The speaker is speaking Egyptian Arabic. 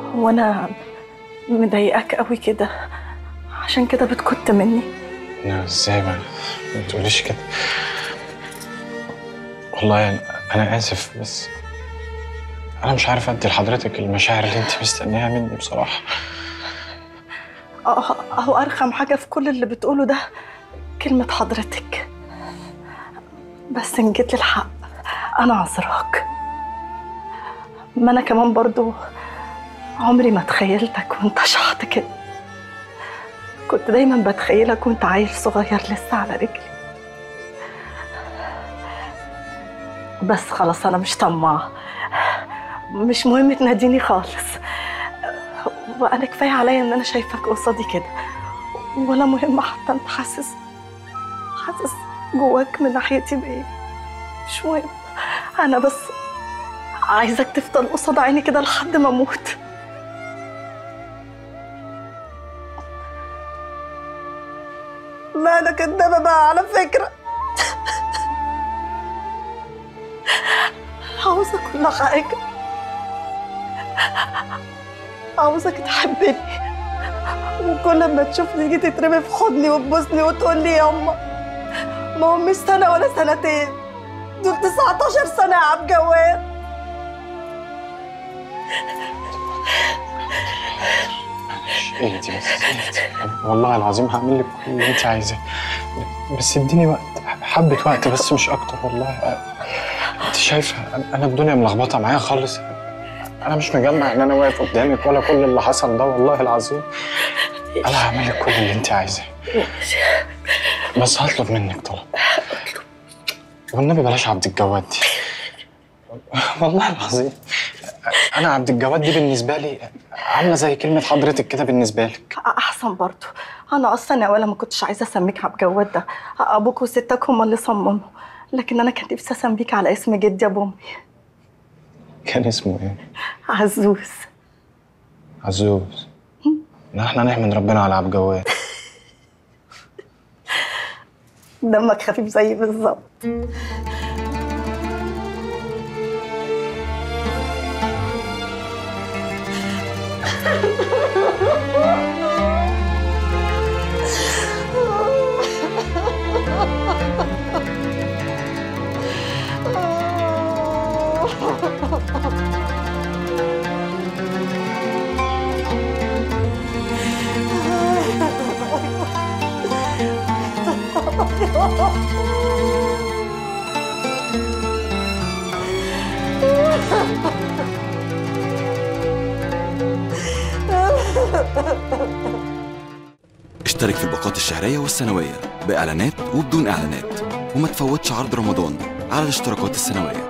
هو انا مضايقاك قوي كده عشان كده بتكت مني لا ازاي بقى ما تقوليش كده والله يعني انا اسف بس انا مش عارف ادي لحضرتك المشاعر اللي انت مستنياها مني بصراحه اه اهو ارخم حاجه في كل اللي بتقوله ده كلمه حضرتك بس ان جيت للحق انا عذراك ما انا كمان برضو عمري ما تخيلتك وانت شحط كده كنت دايما بتخيلك وانت عيل صغير لسه على رجلي بس خلاص انا مش طماعه مش مهم تناديني خالص وانا كفايه عليا ان انا شايفك قصادي كده ولا مهم حتى انت حاسس حاسس جواك من ناحيتي بايه مش مهم انا بس عايزك تفضل قصاد عيني كده لحد ما اموت لا انا كدابه بقى على فكره عاوزه كل حاجه عاوزك تحبني وكل ما تشوفني تيجي تترمي في حضني وتبوسني وتقول لي ياما ما هو مش سنه ولا سنتين دول 19 سنه يا عبد جواد معلش اهدي بس اهدي والله العظيم هعمل لك كل اللي انت عايزاه بس اديني وقت حبه وقت بس مش اكتر والله انت شايفه انا الدنيا ملخبطه معايا خالص انا مش مجمع ان انا واقف قدامك ولا كل اللي حصل ده والله العظيم انا هعمل لك كل اللي انت عايزاه بس هطلب منك طلب والنبي بلاش عبد الجواد دي والله العظيم انا عبد الجواد دي بالنسبه لي عامله زي كلمه حضرتك كده بالنسبه لك احسن برضو انا اصلا يا ولا ما كنتش عايزه اسميك عبد جواد ده ابوك وستك هما اللي صمموا لكن انا كان نفسي اسميك على اسم جدي ابو امي كان اسمه ايه عزوز عزوز لا احنا نحمد ربنا على عبد الجواد دمك خفيف زيي بالظبط اشترك في الباقات الشهرية والسنوية بإعلانات وبدون إعلانات وما تفوتش عرض رمضان على الاشتراكات السنوية